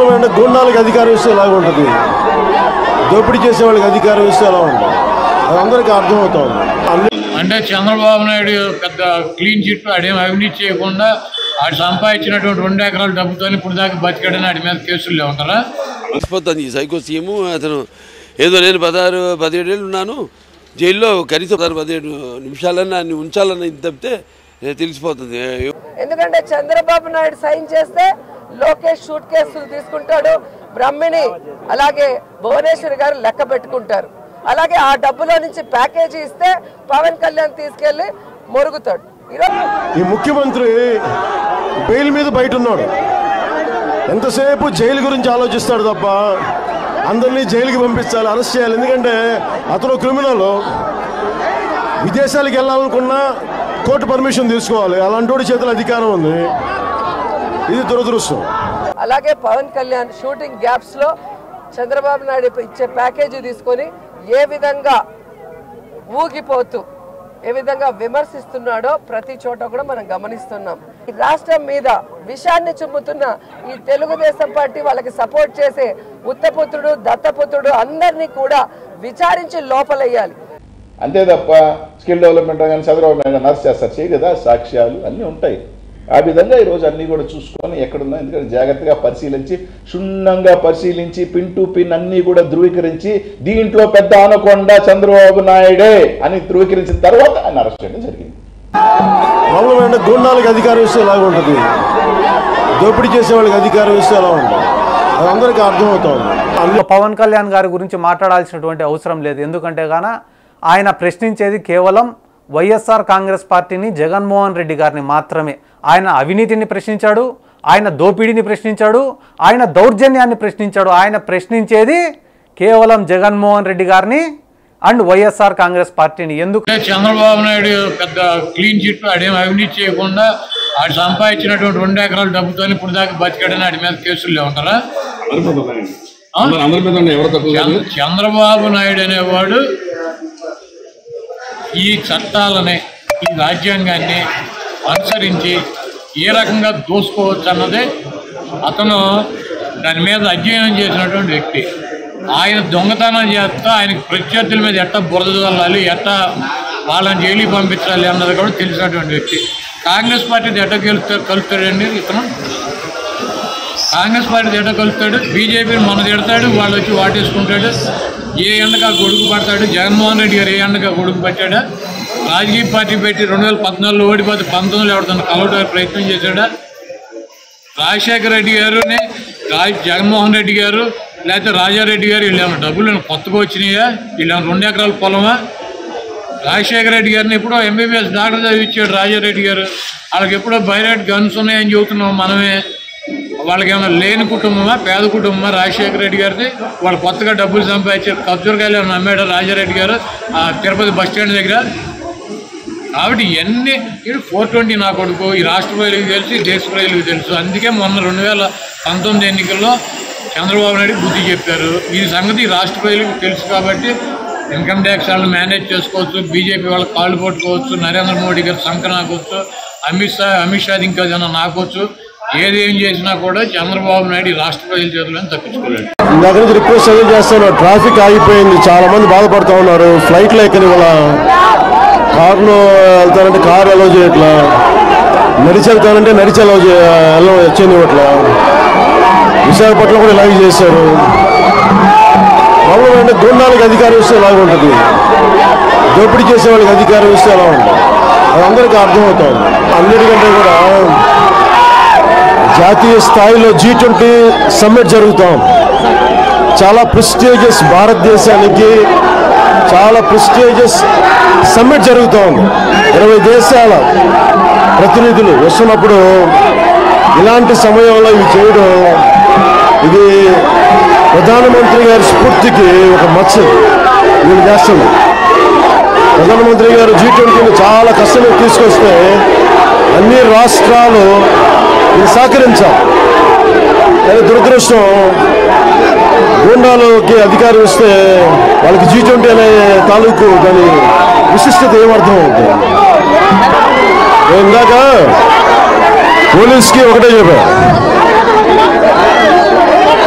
Problem ఏంటంటే గూండాలకు అధికారం ఇస్తే ఎలాగ ఉంటుంది దోపిడీ చేసే వాళ్ళకి అధికారం ఇస్తే ఎలా ఉంటుంది అది అందరికీ అర్థమవుతోంది అన్ని అంటే చంద్రబాబు నాయుడు పెద్ద క్లీన్ చిట్ ఆడేం అవినీతి చేయకుండా ఆడు సంపాదించినటువంటి రెండు ఎకరాల డబ్బుతో ఇప్పుడు దాకా బతికాడని ఆడి మీద కేసులు లేవుంటారా మర్చిపోతాను ఈ సైకో సీఎం అతను ఏదో నేను పదహారు పదిహేడు ఏళ్ళు ఉన్నాను జైల్లో కనీసం పదహారు పదిహేడు నిమిషాలన్నా అన్ని ఉంచాలని ఇది తప్పితే ఏ తెలిసిపోతుంది ఏ- ఎందుకంటే చంద్రబాబు నాయుడు సైన్ చేస్తే లోకేష్ షూట్ కేసులు తీసుకుంటాడు బ్రహ్మిణి అలాగే భువనేశ్వరి గారు లెక్క పెట్టుకుంటారు అలాగే ఆ డబ్బులో నుంచి ప్యాకేజీ ఇస్తే పవన్ కళ్యాణ్ తీసుకెళ్లి మొరుగుతాడు ఈరోజు ఈ ముఖ్యమంత్రి బెయిల్ మీద బయట ఉన్నాడు ఎంతసేపు జైలు గురించి ఆలోచిస్తాడు తప్ప అందరినీ జైలుకి పంపించాలి అరెస్ట్ చేయాలి ఎందుకంటే అతను క్రిమినల్ విదేశాలకు వెళ్ళాలనుకున్నా కోర్టు పర్మిషన్ తీసుకోవాలి అలాంటి వాడి చేతుల అధికారం ఉంది ఇది దురదృష్టం అలాగే పవన్ కళ్యాణ్ షూటింగ్ గ్యాప్స్ లో చంద్రబాబు నాయుడు ఇచ్చే ప్యాకేజీ తీసుకొని ఏ విధంగా ఊగిపోతూ ఏ విధంగా విమర్శిస్తున్నాడో ప్రతి చోట కూడా మనం గమనిస్తున్నాం ఈ రాష్ట్రం మీద విషాన్ని చుమ్ముతున్న ఈ తెలుగుదేశం పార్టీ వాళ్ళకి సపోర్ట్ చేసే ఉత్తపుత్రుడు దత్తపుత్రుడు అందరినీ కూడా విచారించి లోపలయ్యాలి అంతే తప్ప స్కిల్ డెవలప్మెంట్ కానీ చంద్రబాబు నాయుడు నర్స్ చేస్తారు చేయలేదా సాక్ష్యాలు అన్నీ ఉంటాయి ఆ విధంగా ఈరోజు అన్నీ కూడా చూసుకొని ఎక్కడున్నా ఎందుకంటే జాగ్రత్తగా పరిశీలించి క్షుణ్ణంగా పరిశీలించి పిన్ టు పిన్ అన్నీ కూడా ధృవీకరించి దీంట్లో పెద్ద అనకొండ చంద్రబాబు నాయుడే అని ధృవీకరించిన తర్వాత ఆయన అరెస్ట్ చేయడం జరిగింది ప్రాబ్లం ఏంటంటే గూండాలకు అధికారం ఇస్తే ఎలాగ ఉంటుంది దోపిడీ చేసే వాళ్ళకి అధికారం ఇస్తే ఎలా ఉంటుంది అది అందరికీ అర్థమవుతోంది అన్ని పవన్ కళ్యాణ్ గారి గురించి మాట్లాడాల్సినటువంటి అవసరం లేదు ఎందుకంటే గాన ఆయన ప్రశ్నించేది కేవలం వైఎస్ఆర్ కాంగ్రెస్ పార్టీని జగన్మోహన్ రెడ్డి గారిని మాత్రమే ఆయన అవినీతిని ప్రశ్నించాడు ఆయన దోపిడీని ప్రశ్నించాడు ఆయన దౌర్జన్యాన్ని ప్రశ్నించాడు ఆయన ప్రశ్నించేది కేవలం జగన్మోహన్ రెడ్డి గారిని అండ్ వైఎస్ఆర్ కాంగ్రెస్ పార్టీని ఎందుకు అంటే చంద్రబాబు నాయుడు పెద్ద క్లీన్ చిట్ ఆడేం అవినీతి చేయకుండా ఆడు సంపాదించినటువంటి రెండు ఎకరాల డబ్బుతో ఇప్పుడు దాకా బతికాడని ఆడి మీద కేసులు లేవుంటారా ఆ? చంద్ర- చంద్రబాబు నాయుడు అనేవాడు ఈ చట్టాలని ఈ రాజ్యాంగాన్ని అనుసరించి ఏ రకంగా దోసుకోవచ్చు అన్నదే అతను దాని మీద అధ్యయనం చేసినటువంటి వ్యక్తి ఆయన దొంగతనం చేస్తా ఆయనకు ప్రత్యర్థుల మీద ఎట్ట బురద చల్లాలి ఎట్ట వాళ్ళని జైలుకి పంపించాలి అన్నది కూడా తెలిసినటువంటి వ్యక్తి కాంగ్రెస్ పార్టీ ఎట్ట గెలుస్తాడు కలుస్తాడండి ఇతను కాంగ్రెస్ పార్టీ ఎట్ట కలుస్తాడు బీజేపీని మన తిడతాడు వాళ్ళు వచ్చి వాటేసుకుంటాడు ఏ ఎండగా గొడుగు పడతాడు జగన్మోహన్ రెడ్డి గారు ఏ ఎండగా గొడుగు పట్టాడా రాజకీయ పార్టీ పెట్టి రెండు వేల పద్నాలుగులో ఓడిపోతే పంతొమ్మిదిలో ఎవరితో కలవడానికి ప్రయత్నం చేశాడా రాజశేఖర రెడ్డి గారుని రాజ్ జగన్మోహన్ రెడ్డి గారు లేకపోతే రాజారెడ్డి గారు వీళ్ళు ఏమైనా డబ్బులు ఏమైనా కొత్తగా వచ్చినాయా వీళ్ళు ఏమైనా రెండు ఎకరాల పొలమా రాజశేఖర రెడ్డి గారిని ఎప్పుడో ఎంబీబీఎస్ డాక్టర్ చదివించాడు రాజారెడ్డి గారు వాళ్ళకి ఎప్పుడో బైరాట్ గన్స్ ఉన్నాయని చెబుతున్నాం మనమే వాళ్ళకి ఏమైనా లేని కుటుంబమా పేద కుటుంబమా రాజశేఖర రెడ్డి గారిది వాళ్ళు కొత్తగా డబ్బులు సంపాదించారు ఖర్జూరకాయలు ఏమైనా అమ్మాడు రాజారెడ్డి గారు ఆ తిరుపతి బస్ స్టాండ్ దగ్గర కాబట్టి ఇవన్నీ ఫోర్ ట్వంటీ నా కొడుకు ఈ రాష్ట్ర ప్రజలకు తెలుసు ఈ దేశ ప్రజలకు తెలుసు అందుకే మొన్న రెండు వేల పంతొమ్మిది ఎన్నికల్లో చంద్రబాబు నాయుడు బుద్ధి చెప్పారు ఈ సంగతి ఈ రాష్ట్ర ప్రజలకు తెలుసు కాబట్టి ఇన్కమ్ ట్యాక్స్ వాళ్ళని మేనేజ్ చేసుకోవచ్చు బీజేపీ వాళ్ళ కాళ్ళు పట్టుకోవచ్చు నరేంద్ర మోడీ గారు సంఖ నాకొచ్చు అమిత్ షా అమిత్ షా ఇంకా ఏదైనా నాకొచ్చు ఏది ఏం చేసినా కూడా చంద్రబాబు నాయుడు ఈ రాష్ట్ర ప్రజల చేతులను తప్పించుకోలేడు ఇందాక నుంచి రిక్వెస్ట్ అదే చేస్తాను ట్రాఫిక్ ఆగిపోయింది చాలా మంది బాధపడుతూ ఉన్నారు ఫ్లైట్లో ఎక్కని వాళ్ళ కారులో వెళ్తానంటే కారు అలౌ చేయట్లా నడిచి వెళ్తానంటే నడిచి అలౌ అలౌ చేయనివ్వట్లా విశాఖపట్నం కూడా ఇలాగే చేశారు ప్రాబ్లం ఏంటంటే గూండాలకు అధికారం ఇస్తే ఎలాగ ఉంటుంది దోపిడీ చేసే వాళ్ళకి అధికారం ఇస్తే ఎలా ఉంటుంది అది అందరికీ అర్థమవుతోంది అన్నిటికంటే కూడా జాతీయ స్థాయిలో జీ ట్వంటీ సమ్మిట్ జరుగుతాం చాలా ప్రెస్టీజియస్ భారతదేశానికి చాలా ప్రెస్టీజియస్ సమ్మిట్ జరుగుతోంది ఇరవై దేశాల ప్రతినిధులు వస్తున్నప్పుడు ఇలాంటి సమయంలో ఇవి చేయడం ఇది ప్రధానమంత్రి గారి స్ఫూర్తికి ఒక మచ్చ వీళ్ళు చేస్తుంది ప్రధానమంత్రి గారు జీ ట్వంటీని చాలా కష్టంగా తీసుకొస్తే అన్ని రాష్ట్రాలు ఇది సహకరించాం కానీ దురదృష్టం గూండాలకి అధికారం ఇస్తే వాళ్ళకి జీ ట్వంటీ అనే తాలూకు దాని విశిష్టత ఏమర్థం అవుతుంది నేను ఇందాక పోలీస్కి ఒకటే చెప్పా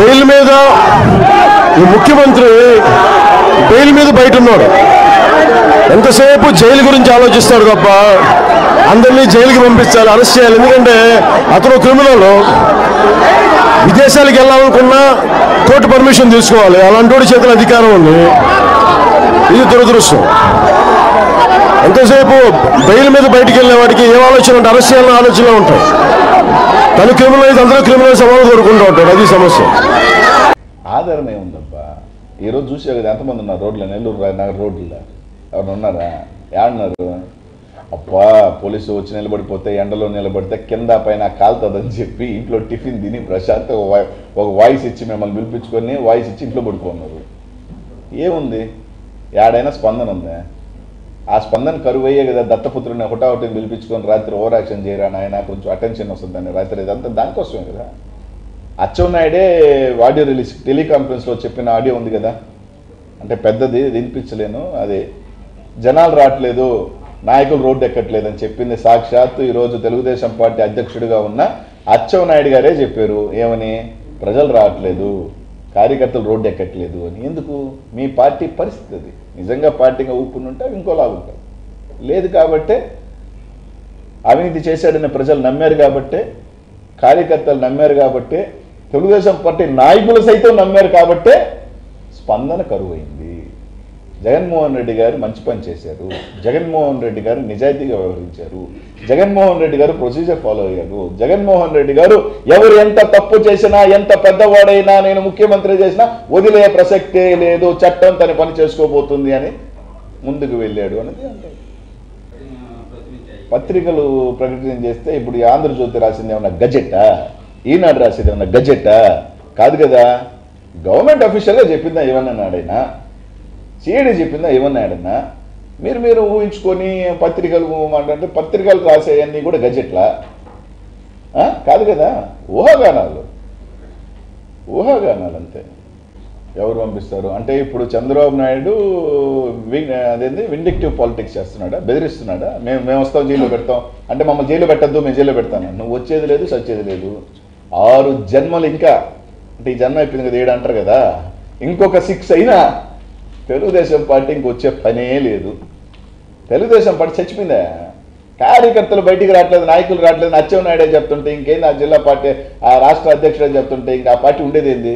బెయిల్ మీద ఈ ముఖ్యమంత్రి బెయిల్ మీద బయట ఉన్నాడు ఎంతసేపు జైలు గురించి ఆలోచిస్తాడు తప్ప అందరినీ జైలుకి పంపించాలి అరెస్ట్ చేయాలి ఎందుకంటే అతను క్రిమినల్ విదేశాలకు వెళ్ళాలనుకున్నా కోర్టు పర్మిషన్ తీసుకోవాలి అలాంటి వాడి చేతుల అధికారం ఉంది ఇది దురదృష్టం ఎంతసేపు బెయిల్ మీద బయటికి వెళ్ళే వాడికి ఏం ఆలోచన అంటే అరెస్ట్ చేయాలని ఆలోచనలు ఉంటాయి తను క్రిమినల్ అయితే అందరూ క్రిమినల్ సమాధానం కోరుకుంటూ ఉంటాడు అది సమస్య ఆదరణ ఏముందబ్బా ఈరోజు చూసే కదా ఎంతమంది ఉన్నారు రోడ్లో నెల్లూరు రా- నగర రోడ్లలో ఎవరు ఉన్నారా ఏడున్నారు అబ్బా పోలీసు వచ్చి నిలబడిపోతే ఎండలో నిలబడితే కింద పైన కాలుతుందని చెప్పి ఇంట్లో టిఫిన్ తిని ప్రశాంత్ ఒక వా- ఒక వాయిస్ ఇచ్చి మిమ్మల్ని పిలిపించుకొని వాయిస్ ఇచ్చి ఇంట్లో పడుకున్నారు ఏముంది ఏడైనా స్పందన ఉందా ఆ స్పందన కరువు అయ్యే కదా దత్తపుత్రుని హుటాహుటిని పిలిపించుకొని రాత్రి ఓవర్ యాక్షన్ చేయరా నాయన కొంచెం అటెన్షన్ వస్తుందని రాత్రి ఇదంతా దానికోసమే కదా అచ్చెన్నాయుడే ఆడియో రిలీజ్ టెలికాన్ఫరెన్స్లో చెప్పిన ఆడియో ఉంది కదా అంటే పెద్దది వినిపించలేను అదే జనాలు రావట్లేదు నాయకులు రోడ్డు ఎక్కట్లేదు అని చెప్పింది సాక్షాత్తు ఈరోజు తెలుగుదేశం పార్టీ అధ్యక్షుడిగా ఉన్న అచ్చెన్నాయుడు గారే చెప్పారు ఏమని ప్రజలు రావట్లేదు కార్యకర్తలు రోడ్డు ఎక్కట్లేదు అని ఎందుకు మీ పార్టీ పరిస్థితి అది నిజంగా పార్టీగా ఊపుకుంటుంటే అవి ఇంకోలా ఉంటుంది లేదు కాబట్టే అవినీతి చేశాడని ప్రజలు నమ్మారు కాబట్టే కార్యకర్తలు నమ్మారు కాబట్టే తెలుగుదేశం పార్టీ నాయకులు సైతం నమ్మారు కాబట్టే స్పందన కరువైంది జగన్మోహన్ రెడ్డి గారు మంచి పని చేశారు జగన్మోహన్ రెడ్డి గారు నిజాయితీగా వ్యవహరించారు జగన్మోహన్ రెడ్డి గారు ప్రొసీజర్ ఫాలో అయ్యారు జగన్మోహన్ రెడ్డి గారు ఎవరు ఎంత తప్పు చేసినా ఎంత పెద్దవాడైనా నేను ముఖ్యమంత్రి చేసినా వదిలే ప్రసక్తే లేదు చట్టం తన పని చేసుకోబోతుంది అని ముందుకు వెళ్ళాడు అనేది అంటే పత్రికలు ప్రకటన చేస్తే ఇప్పుడు ఈ ఆంధ్రజ్యోతి రాసింది ఏమన్నా గజెట్టా ఈనాడు రాసేది ఏమన్నా గజెట్టా కాదు కదా గవర్నమెంట్ అఫీషియల్గా చెప్పిందా ఏమన్నా నాడైనా సిఐడి చెప్పిందా ఏమన్నా ఆడన్నా మీరు మీరు ఊహించుకొని పత్రికలు అంటే పత్రికలు రాసేవన్నీ కూడా గజెట్లా ఆ? కాదు కదా ఊహాగానాలు ఊహాగానాలు అంతే ఎవరు పంపిస్తారు అంటే ఇప్పుడు చంద్రబాబు నాయుడు వి- అదేంది విండిక్టివ్ పాలిటిక్స్ చేస్తున్నాడా బెదిరిస్తున్నాడా మేము మేము వస్తాం జైల్లో పెడతాం అంటే మమ్మల్ని జైల్లో పెట్టద్దు మేము జైల్లో పెడతాను నువ్వు వచ్చేది లేదు సచ్చేది లేదు ఆరు జన్మలు ఇంకా అంటే ఈ జన్మ అయిపోయింది కదా ఏడు అంటారు కదా ఇంకొక సిక్స్ అయినా తెలుగుదేశం పార్టీ ఇంకొచ్చే పనే లేదు తెలుగుదేశం పార్టీ చచ్చిపోయిందా కార్యకర్తలు బయటికి రావట్లేదు నాయకులు రావట్లేదు అచ్చెం నాయుడే చెప్తుంటే ఇంకేంది ఆ జిల్లా పార్టీ ఆ రాష్ట్ర అధ్యక్షుడే చెప్తుంటే ఇంకా ఆ పార్టీ ఉండేది ఏంది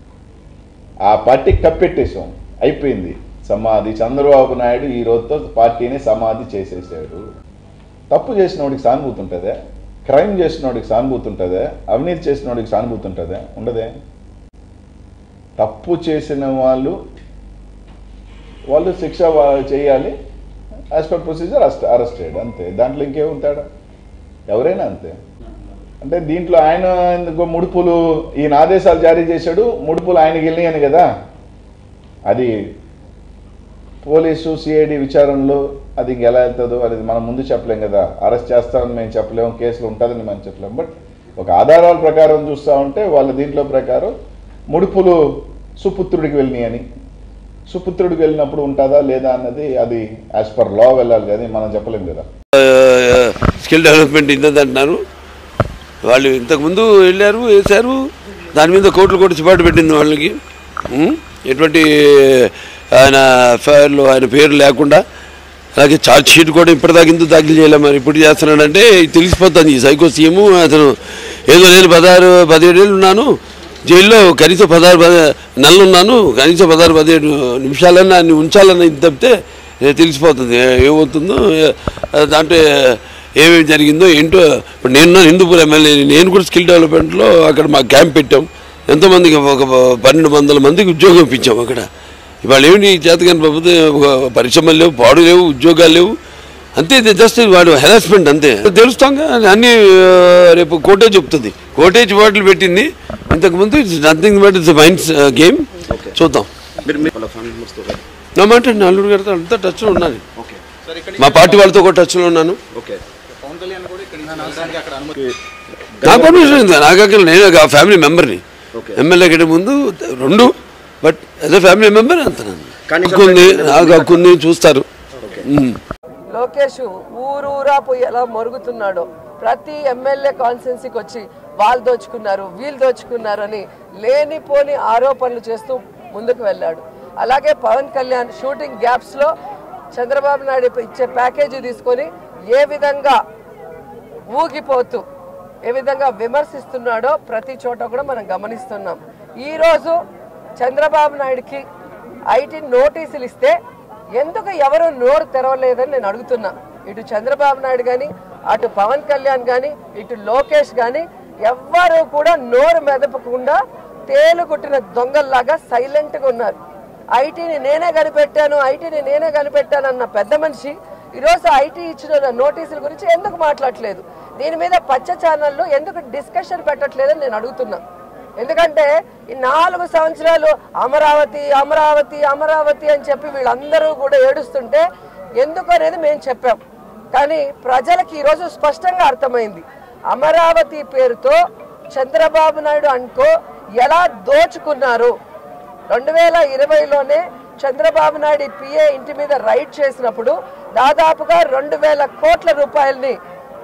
ఆ పార్టీకి కప్పెట్టేశాం అయిపోయింది సమాధి చంద్రబాబు నాయుడు ఈ రోజుతో పార్టీని సమాధి చేసేసాడు తప్పు చేసిన వాడికి సానుభూతి ఉంటుందా క్రైమ్ చేసిన వాడికి సానుభూతి ఉంటుందా అవినీతి చేసిన వాడికి సానుభూతి ఉంటుందా ఉండదే తప్పు చేసిన వాళ్ళు వాళ్ళు శిక్ష వా- చేయాలి as per procedure arrest arrest చేయడం అంతే దాంట్లో ఇంకేముంటాడా ఎవరైనా అంతే అంటే దీంట్లో ఆయన ఎందుకో ముడుపులు ఈయన ఆదేశాలు జారీ చేశాడు ముడుపులు ఆయనకి వెళ్ళినాయని కదా అది పోలీసు సిఐడి విచారణలో అది ఇంక ఎలా వెళ్తుందో అది మనం ముందు చెప్పలేం కదా అరెస్ట్ చేస్తామని మేము చెప్పలేము కేసులు ఉంటుందని మనం చెప్పలేం బట్ ఒక ఆధారాల ప్రకారం చూస్తూ ఉంటే వాళ్ళ దీంట్లో ప్రకారం ముడుపులు సుపుత్రుడికి వెళ్ళినాయని సుపుత్రుడికి వెళ్ళినప్పుడు ఉంటుందా లేదా అన్నది అది యాజ్ పర్ లా వెళ్ళాలి కానీ మనం చెప్పలేం కదా స్కిల్ డెవలప్మెంట్ ఇంత అంటున్నారు వాళ్ళు ఇంతకుముందు వెళ్ళారు వేశారు దాని మీద కోట్లు కోట్లు చిపాటు పెట్టింది వాళ్ళకి ఉం? ఎటువంటి ఆయన ఎఫ్ఐఆర్లో ఆయన పేరు లేకుండా అలాగే ఛార్జ్ షీట్ కూడా ఇప్పటిదాకా ఎందుకు దాఖలు చేయలేము మరి ఇప్పుడు చేస్తున్నాడంటే తెలిసిపోతుంది ఈ సైకో సీఎం అతను ఏదో నేను పదహారు పదిహేడు ఏళ్ళు ఉన్నాను జైల్లో కనీసం పదహారు పది నెలలు ఉన్నాను కనీసం పదహారు పదిహేడు నిమిషాలన్నా అన్ని ఉంచాలని ఇది తప్పితే ఏ తెలిసిపోతుంది ఏ- ఏమవుతుందో ఏ- దాంట్లో ఏమేమి జరిగిందో ఏంటో ఇప్పుడు నేను హిందూపూర్ ఎమ్మెల్యే నేను కూడా స్కిల్ డెవలప్మెంట్లో అక్కడ మా క్యాంప్ పెట్టాం ఎంతోమందికి ఒక పన్నెండు వందల మందికి ఉద్యోగం ఇప్పించాం అక్కడ ఇవాళ ఏమిటి చేతకాని ప్రభుత్వం ఒక పరిశ్రమలు లేవు పాడు లేవు ఉద్యోగాలు లేవు అంతే ఇది జస్ట్ వాడు హెరాస్మెంట్ అంతే తెలుస్తాంగా అన్ని ఆ, రేపు కోటే చెప్తుంది కోటే చివాట్లు పెట్టింది ఇంతకుముందు it's nothing but it's minds game చూద్దాం మీరు మీ వాళ్ళ ఫ్యామిలీ మెంబర్స్తో కాదు. నా మాట అండి, అల్లుడు గారితో అంతా టచ్లో ఉన్నాను ఓకే మా పార్టీ వాళ్ళతో కూడా టచ్లో ఉన్నాను ఓకే పవన్ కళ్యాణ్ కూడా ఇక్కడ వెళ్ళడానికి అక్కడ అనుమతి నా పర్మిషన్ ఉంది నాకు అక్కడ నేను ఒక ఫ్యామిలీ మెంబర్ని ఓకే. ఎమ్మెల్యే కంటే ముందు రెండు బట్ అదే ఫ్యామిలీ మెంబర్ అంటున్నాను కానీ హక్కు ఉంది నాకు హక్కు ఉంది చూస్తారు ఉమ్. లోకేష్ ఊరూరా పోయి ఎలా మరుగుతున్నాడో ప్రతి ఎమ్మెల్యే కాన్స్టిట్యున్సీకి వచ్చి వాళ్ళు దోచుకున్నారు వీళ్ళు దోచుకున్నారు అని లేనిపోని ఆరోపణలు చేస్తూ ముందుకు వెళ్ళాడు అలాగే పవన్ కళ్యాణ్ షూటింగ్ గ్యాప్స్లో చంద్రబాబు నాయుడు ఇచ్చే ప్యాకేజీ తీసుకొని ఏ విధంగా ఊగిపోతూ ఏ విధంగా విమర్శిస్తున్నాడో ప్రతి చోట కూడా మనం గమనిస్తున్నాం ఈరోజు చంద్రబాబు నాయుడుకి ఐటీ నోటీసులు ఇస్తే ఎందుకు ఎవరు నోరు తెరవలేదని నేను అడుగుతున్నా ఇటు చంద్రబాబు నాయుడు కానీ అటు పవన్ కళ్యాణ్ కానీ ఇటు లోకేష్ కానీ ఎవ్వరూ కూడా నోరు మెదపకుండా తేలు కొట్టిన దొంగల్లాగా సైలెంట్గా ఉన్నారు ఐటీని నేనే కనిపెట్టాను ఐటీని నేనే కనిపెట్టాను అన్న పెద్ద మనిషి ఈరోజు ఐటీ ఇచ్చిన నోటీసుల గురించి ఎందుకు మాట్లాడట్లేదు దీని మీద పచ్చ ఛానళ్ళు ఎందుకు డిస్కషన్ పెట్టట్లేదని నేను అడుగుతున్నా ఎందుకంటే ఈ నాలుగు సంవత్సరాలు అమరావతి అమరావతి అమరావతి అని చెప్పి వీళ్ళందరూ కూడా ఏడుస్తుంటే ఎందుకు అనేది మేము చెప్పాం కానీ ప్రజలకి ఈరోజు స్పష్టంగా అర్థమైంది అమరావతి పేరుతో చంద్రబాబు నాయుడు అనుకో ఎలా దోచుకున్నారు రెండు వేల ఇరవైలోనే చంద్రబాబు నాయుడు పిఏ ఇంటి మీద రైడ్ చేసినప్పుడు దాదాపుగా రెండు వేల కోట్ల రూపాయలని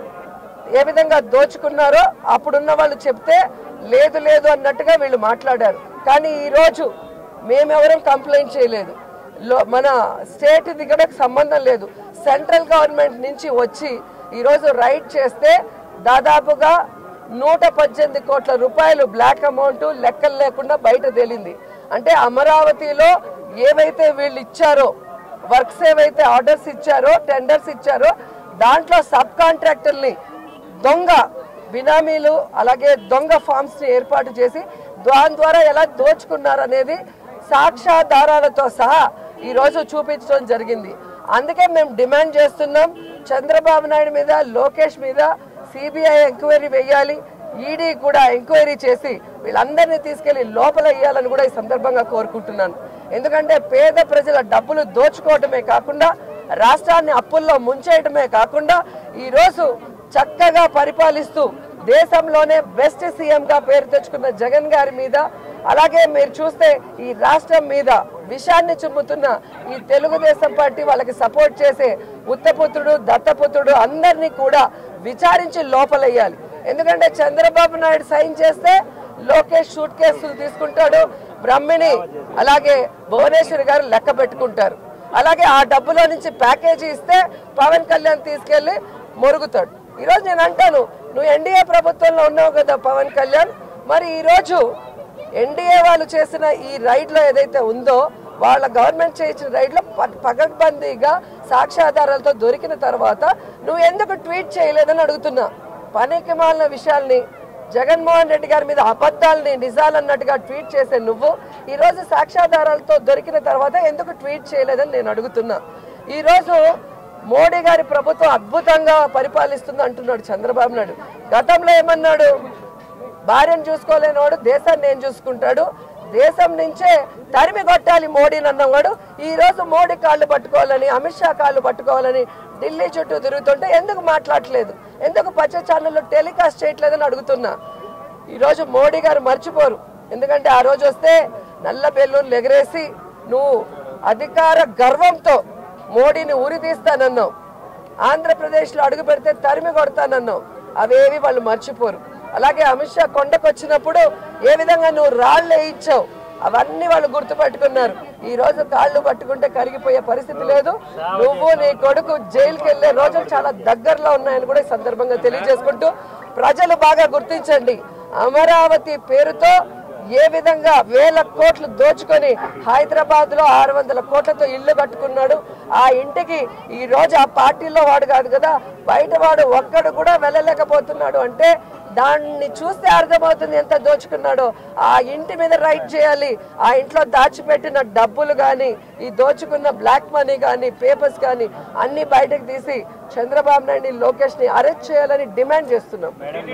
ఏ విధంగా దోచుకున్నారో అప్పుడున్న వాళ్ళు చెప్తే లేదు లేదు అన్నట్టుగా వీళ్ళు మాట్లాడారు కానీ ఈరోజు మేమెవరం కంప్లైంట్ చేయలేదు లో మన స్టేట్ దిగడ సంబంధం లేదు సెంట్రల్ గవర్నమెంట్ నుంచి వచ్చి ఈరోజు రైడ్ చేస్తే దాదాపుగా నూట పద్దెనిమిది కోట్ల రూపాయలు బ్లాక్ అమౌంట్ లెక్కలు లేకుండా బయట తేలింది అంటే అమరావతిలో ఏవైతే వీళ్ళు ఇచ్చారో వర్క్స్ ఏవైతే ఆర్డర్స్ ఇచ్చారో టెండర్స్ ఇచ్చారో దాంట్లో సబ్ కాంట్రాక్టర్ని దొంగ బినామీలు అలాగే దొంగ ఫామ్స్ ని ఏర్పాటు చేసి దాని ద్వారా ఎలా దోచుకున్నారు అనేది సాక్ష్యాధారాలతో సహా ఈ రోజు చూపించడం జరిగింది అందుకే మేము డిమాండ్ చేస్తున్నాం చంద్రబాబు నాయుడు మీద లోకేష్ మీద సిబిఐ ఎంక్వైరీ వేయాలి ఈడీ కూడా ఎంక్వైరీ చేసి వీళ్ళందరినీ తీసుకెళ్లి లోపల వేయాలని కూడా ఈ సందర్భంగా కోరుకుంటున్నాను ఎందుకంటే పేద ప్రజల డబ్బులు దోచుకోవటమే కాకుండా రాష్ట్రాన్ని అప్పుల్లో ముంచేయటమే కాకుండా ఈరోజు చక్కగా పరిపాలిస్తూ దేశంలోనే బెస్ట్ సీఎం గా పేరు తెచ్చుకున్న జగన్ గారి మీద అలాగే మీరు చూస్తే ఈ రాష్ట్రం మీద విషాన్ని చుమ్ముతున్న ఈ తెలుగుదేశం పార్టీ వాళ్ళకి సపోర్ట్ చేసే ఉత్తపుత్రుడు దత్తపుత్రుడు అందరినీ కూడా విచారించి లోపలయ్యాలి ఎందుకంటే చంద్రబాబు నాయుడు సైన్ చేస్తే లోకేష్ షూట్ కేసులు తీసుకుంటాడు బ్రహ్మిణి అలాగే భువనేశ్వరి గారు లెక్క పెట్టుకుంటారు అలాగే ఆ డబ్బులో నుంచి ప్యాకేజీ ఇస్తే పవన్ కళ్యాణ్ తీసుకెళ్లి మొరుగుతాడు ఈరోజు నేను అంటాను నువ్వు ఎన్డీఏ ప్రభుత్వంలో ఉన్నావు కదా పవన్ కళ్యాణ్ మరి ఈరోజు ఎన్డీఏ వాళ్ళు చేసిన ఈ రైడ్లో ఏదైతే ఉందో వాళ్ళ గవర్నమెంట్ చేయించిన రైడ్లో ప- పకడ్బందీగా సాక్ష్యాధారాలతో దొరికిన తర్వాత నువ్వు ఎందుకు ట్వీట్ చేయలేదని అడుగుతున్నా పనికి మాలిన విషయాల్ని జగన్మోహన్ రెడ్డి గారి మీద అబద్ధాలని నిజాలన్నట్టుగా ట్వీట్ చేసే నువ్వు ఈరోజు సాక్ష్యాధారాలతో దొరికిన తర్వాత ఎందుకు ట్వీట్ చేయలేదని నేను అడుగుతున్నా ఈరోజు మోడీ గారి ప్రభుత్వం అద్భుతంగా పరిపాలిస్తుంది అంటున్నాడు చంద్రబాబు నాయుడు గతంలో ఏమన్నాడు భార్యను చూసుకోలేనివాడు దేశాన్ని ఏం చూసుకుంటాడు దేశం నుంచే తరిమి కొట్టాలి మోడీని అన్నవాడు ఈ రోజు మోడీ కాళ్ళు పట్టుకోవాలని అమిత్ షా కాళ్ళు పట్టుకోవాలని ఢిల్లీ చుట్టూ తిరుగుతుంటే ఎందుకు మాట్లాడట్లేదు ఎందుకు పచ్చ ఛానల్లో టెలికాస్ట్ చేయట్లేదని అడుగుతున్నా ఈరోజు మోడీ గారు మర్చిపోరు ఎందుకంటే ఆ రోజు వస్తే నల్ల బెల్లూన్లు ఎగరేసి నువ్వు అధికార గర్వంతో మోడీని ఉరి తీస్తానన్నావు ఆంధ్రప్రదేశ్లో అడుగు పెడితే తరిమి కొడతానన్నావు అవేవి వాళ్ళు మర్చిపోరు అలాగే అమిత్ షా కొండకు వచ్చినప్పుడు ఏ విధంగా నువ్వు రాళ్ళు వేయించావు అవన్నీ వాళ్ళు గుర్తుపట్టుకున్నారు ఈ రోజు కాళ్ళు పట్టుకుంటే కరిగిపోయే పరిస్థితి లేదు నువ్వు నీ కొడుకు జైలుకి వెళ్లే రోజులు చాలా దగ్గరలో ఉన్నాయని కూడా ఈ సందర్భంగా తెలియజేసుకుంటూ ప్రజలు బాగా గుర్తించండి అమరావతి పేరుతో ఏ విధంగా వేల కోట్లు దోచుకొని హైదరాబాద్ లో ఆరు వందల కోట్లతో ఇల్లు కట్టుకున్నాడు ఆ ఇంటికి ఈ రోజు ఆ పార్టీలో వాడు కాదు కదా బయట వాడు ఒక్కడు కూడా వెళ్ళలేకపోతున్నాడు అంటే దాన్ని చూస్తే అర్థమవుతుంది ఎంత దోచుకున్నాడో ఆ ఇంటి మీద రైట్ చేయాలి ఆ ఇంట్లో దాచిపెట్టిన డబ్బులు కానీ ఈ దోచుకున్న బ్లాక్ మనీ కానీ పేపర్స్ కానీ అన్ని బయటకు తీసి చంద్రబాబు నాయుడు లోకేష్ ని అరెస్ట్ చేయాలని డిమాండ్ చేస్తున్నాం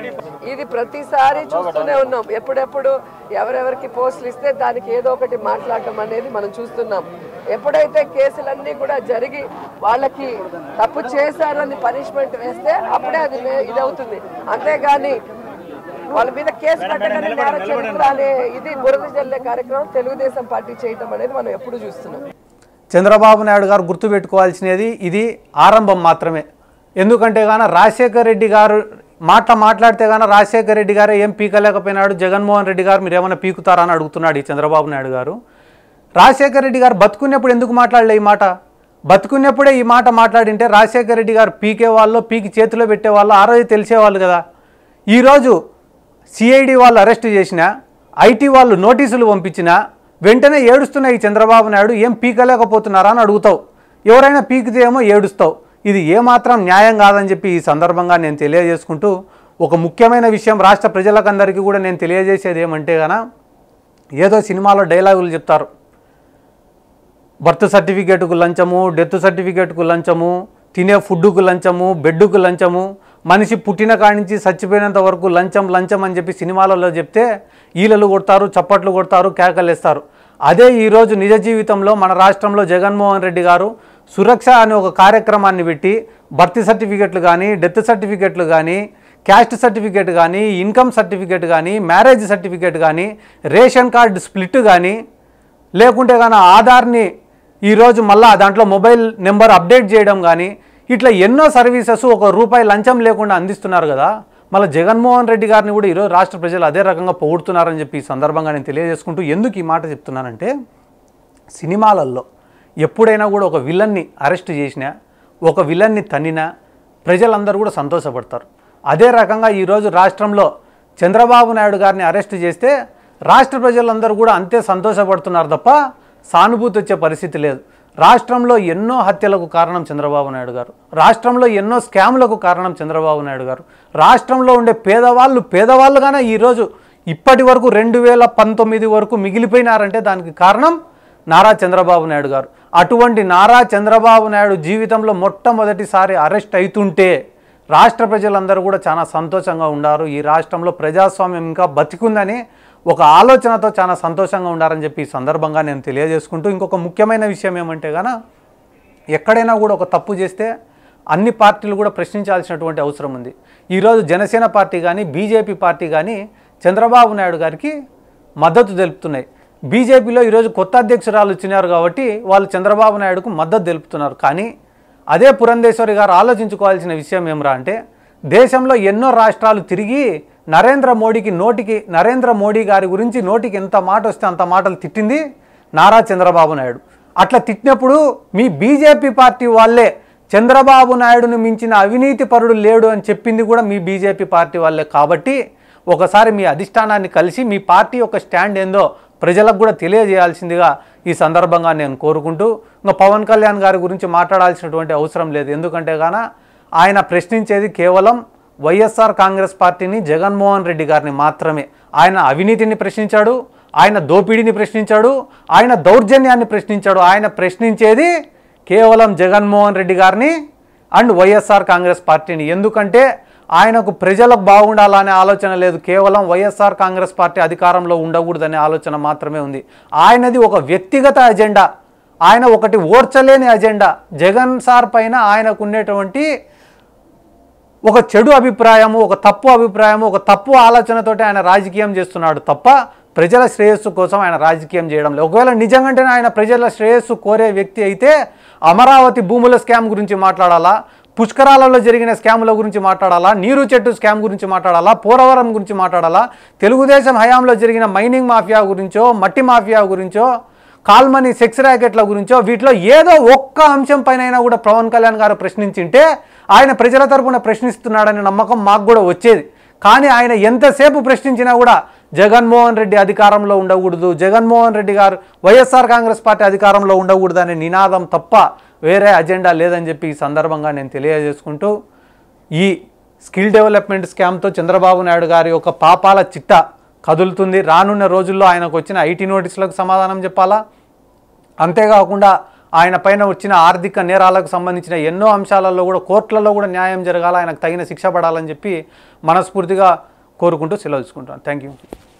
ఇది ప్రతిసారి చూస్తూనే ఉన్నాం ఎప్పుడెప్పుడు ఎవరెవరికి పోస్టులు ఇస్తే దానికి ఏదో ఒకటి మాట్లాడటం అనేది మనం చూస్తున్నాం ఎప్పుడైతే కేసులన్నీ కూడా జరిగి వాళ్ళకి తప్పు చేశారని పనిష్మెంట్ వేస్తే అప్పుడే అది మే- ఇది అవుతుంది అంతేగాని వాళ్ళ మీద కేసు పెట్టగానే నేర చరిత్ర అనే ఇది బురద జల్లే కార్యక్రమం తెలుగుదేశం పార్టీ చేయటం అనేది మనం ఎప్పుడు చూస్తున్నాం చంద్రబాబు నాయుడు గారు గుర్తుపెట్టుకోవాల్సినది ఇది ఆరంభం మాత్రమే ఎందుకంటే గాన రాజశేఖర్ రెడ్డి గారు మాట మాట్లాడితే కానీ రాజశేఖర రెడ్డి గారే ఏం పీకలేకపోయినాడు జగన్మోహన్ రెడ్డి గారు మీరు ఏమైనా పీకుతారా అని అడుగుతున్నాడు ఈ చంద్రబాబు నాయుడు గారు రాజశేఖర రెడ్డి గారు బతుకున్నప్పుడు ఎందుకు మాట్లాడలే ఈ మాట బతుకున్నప్పుడే ఈ మాట మాట్లాడింటే రాజశేఖర రెడ్డి గారు పీకే వాళ్ళు పీకి చేతిలో పెట్టేవాళ్ళు ఆ రోజు తెలిసేవాళ్ళు కదా ఈరోజు సిఐడి వాళ్ళు అరెస్ట్ చేసిన ఐటీ వాళ్ళు నోటీసులు పంపించిన వెంటనే ఏడుస్తున్న ఈ చంద్రబాబు నాయుడు ఏం పీకలేకపోతున్నారా అని అడుగుతావు ఎవరైనా పీకితే ఏమో ఏడుస్తావు ఇది ఏమాత్రం న్యాయం కాదని చెప్పి ఈ సందర్భంగా నేను తెలియజేసుకుంటూ ఒక ముఖ్యమైన విషయం రాష్ట్ర ప్రజలకందరికీ కూడా నేను తెలియజేసేది ఏమంటే గన ఏదో సినిమాలో డైలాగులు చెప్తారు బర్త్ సర్టిఫికేట్కు లంచము డెత్ సర్టిఫికేట్కు లంచము తినే ఫుడ్కు లంచము బెడ్కు లంచము మనిషి పుట్టిన కాడి నుంచి చచ్చిపోయినంత వరకు లంచం లంచం అని చెప్పి సినిమాలలో చెప్తే ఈలలు కొడతారు చప్పట్లు కొడతారు కేకలేస్తారు అదే ఈరోజు నిజ జీవితంలో మన రాష్ట్రంలో జగన్మోహన్ రెడ్డి గారు సురక్ష అనే ఒక కార్యక్రమాన్ని పెట్టి బర్త్ సర్టిఫికెట్లు కానీ డెత్ సర్టిఫికెట్లు కానీ క్యాస్ట్ సర్టిఫికేట్ కానీ ఇన్కమ్ సర్టిఫికేట్ కానీ మ్యారేజ్ సర్టిఫికేట్ కానీ రేషన్ కార్డు స్ప్లిట్ కానీ లేకుంటే కానీ ఆధార్ని ఈరోజు మళ్ళా దాంట్లో మొబైల్ నెంబర్ అప్డేట్ చేయడం కానీ ఇట్లా ఎన్నో సర్వీసెస్ ఒక రూపాయి లంచం లేకుండా అందిస్తున్నారు కదా మళ్ళీ జగన్మోహన్ రెడ్డి గారిని కూడా ఈరోజు రాష్ట్ర ప్రజలు అదే రకంగా పొగుడుతున్నారని చెప్పి ఈ సందర్భంగా నేను తెలియజేసుకుంటూ ఎందుకు ఈ మాట చెప్తున్నానంటే సినిమాలలో ఎప్పుడైనా కూడా ఒక విలన్ని అరెస్ట్ చేసినా ఒక విలన్ని తన్నినా ప్రజలందరూ కూడా సంతోషపడతారు అదే రకంగా ఈరోజు రాష్ట్రంలో చంద్రబాబు నాయుడు గారిని అరెస్ట్ చేస్తే రాష్ట్ర ప్రజలందరూ కూడా అంతే సంతోషపడుతున్నారు తప్ప సానుభూతి వచ్చే పరిస్థితి లేదు రాష్ట్రంలో ఎన్నో హత్యలకు కారణం చంద్రబాబు నాయుడు గారు రాష్ట్రంలో ఎన్నో స్కాములకు కారణం చంద్రబాబు నాయుడు గారు రాష్ట్రంలో ఉండే పేదవాళ్ళు పేదవాళ్ళుగానే ఈరోజు ఇప్పటి వరకు రెండు వేల పంతొమ్మిది వరకు మిగిలిపోయినారంటే దానికి కారణం నారా చంద్రబాబు నాయుడు గారు అటువంటి నారా చంద్రబాబు నాయుడు జీవితంలో మొట్టమొదటిసారి అరెస్ట్ అవుతుంటే రాష్ట్ర ప్రజలందరూ కూడా చాలా సంతోషంగా ఉన్నారు ఈ రాష్ట్రంలో ప్రజాస్వామ్యం ఇంకా బతికుందని ఒక ఆలోచనతో చాలా సంతోషంగా ఉండారని చెప్పి ఈ సందర్భంగా నేను తెలియజేసుకుంటూ ఇంకొక ముఖ్యమైన విషయం ఏమంటే గాన ఎక్కడైనా కూడా ఒక తప్పు చేస్తే అన్ని పార్టీలు కూడా ప్రశ్నించాల్సినటువంటి అవసరం ఉంది ఈరోజు జనసేన పార్టీ కానీ బీజేపీ పార్టీ కానీ చంద్రబాబు నాయుడు గారికి మద్దతు తెలుపుతున్నాయి బీజేపీలో ఈరోజు కొత్త అధ్యక్షురాలు వచ్చినారు కాబట్టి వాళ్ళు చంద్రబాబు నాయుడుకు మద్దతు తెలుపుతున్నారు కానీ అదే పురంధేశ్వరి గారు ఆలోచించుకోవాల్సిన విషయం ఏమరా అంటే దేశంలో ఎన్నో రాష్ట్రాలు తిరిగి నరేంద్ర మోడీకి నోటికి నరేంద్ర మోడీ గారి గురించి నోటికి ఎంత మాట వస్తే అంత మాటలు తిట్టింది నారా చంద్రబాబు నాయుడు అట్లా తిట్టినప్పుడు మీ బీజేపీ పార్టీ వాళ్ళే చంద్రబాబు నాయుడును మించిన అవినీతి పరుడు లేడు అని చెప్పింది కూడా మీ బీజేపీ పార్టీ వాళ్ళే కాబట్టి ఒకసారి మీ అధిష్టానాన్ని కలిసి మీ పార్టీ యొక్క స్టాండ్ ఏందో ప్రజలకు కూడా తెలియజేయాల్సిందిగా ఈ సందర్భంగా నేను కోరుకుంటూ ఇంకా పవన్ కళ్యాణ్ గారి గురించి మాట్లాడాల్సినటువంటి అవసరం లేదు ఎందుకంటే గాన ఆయన ప్రశ్నించేది కేవలం వైఎస్ఆర్ కాంగ్రెస్ పార్టీని జగన్మోహన్ రెడ్డి గారిని మాత్రమే ఆయన అవినీతిని ప్రశ్నించాడు ఆయన దోపిడీని ప్రశ్నించాడు ఆయన దౌర్జన్యాన్ని ప్రశ్నించాడు ఆయన ప్రశ్నించేది కేవలం జగన్మోహన్ రెడ్డి గారిని అండ్ వైఎస్ఆర్ కాంగ్రెస్ పార్టీని ఎందుకంటే ఆయనకు ప్రజలకు బాగుండాలనే ఆలోచన లేదు కేవలం వైఎస్ఆర్ కాంగ్రెస్ పార్టీ అధికారంలో ఉండకూడదనే ఆలోచన మాత్రమే ఉంది ఆయనది ఒక వ్యక్తిగత అజెండా ఆయన ఒకటి ఓర్చలేని అజెండా జగన్ సార్ పైన ఆయనకు ఉండేటువంటి ఒక చెడు అభిప్రాయము ఒక తప్పు అభిప్రాయము ఒక తప్పు ఆలోచనతోటి ఆయన రాజకీయం చేస్తున్నాడు తప్ప ప్రజల శ్రేయస్సు కోసం ఆయన రాజకీయం చేయడం లేదు ఒకవేళ నిజంగానే ఆయన ప్రజల శ్రేయస్సు కోరే వ్యక్తి అయితే అమరావతి భూముల స్కామ్ గురించి మాట్లాడాలా పుష్కరాలలో జరిగిన స్కాముల గురించి మాట్లాడాలా నీరు చెట్టు స్కామ్ గురించి మాట్లాడాలా పోలవరం గురించి మాట్లాడాలా తెలుగుదేశం హయాంలో జరిగిన మైనింగ్ మాఫియా గురించో మట్టి మాఫియా గురించో కాల్మనీ సెక్స్ ర్యాకెట్ల గురించో వీటిలో ఏదో ఒక్క అంశం పైన కూడా పవన్ కళ్యాణ్ గారు ప్రశ్నించింటే ఆయన ప్రజల తరపున ప్రశ్నిస్తున్నాడనే నమ్మకం మాకు కూడా వచ్చేది కానీ ఆయన ఎంతసేపు ప్రశ్నించినా కూడా జగన్మోహన్ రెడ్డి అధికారంలో ఉండకూడదు జగన్మోహన్ రెడ్డి గారు వైఎస్ఆర్ కాంగ్రెస్ పార్టీ అధికారంలో ఉండకూడదు అనే నినాదం తప్ప వేరే అజెండా లేదని చెప్పి ఈ సందర్భంగా నేను తెలియజేసుకుంటూ ఈ స్కిల్ డెవలప్మెంట్ స్కామ్తో చంద్రబాబు నాయుడు గారి యొక్క పాపాల చిట్ట కదులుతుంది రానున్న రోజుల్లో ఆయనకు వచ్చిన ఐటీ నోటీసులకు సమాధానం చెప్పాలా అంతేకాకుండా ఆయన పైన వచ్చిన ఆర్థిక నేరాలకు సంబంధించిన ఎన్నో అంశాలలో కూడా కోర్టులలో కూడా న్యాయం జరగాల ఆయనకు తగిన శిక్ష పడాలని చెప్పి మనస్ఫూర్తిగా కోరుకుంటూ సెలవు తీసుకుంటాను థ్యాంక్ యూ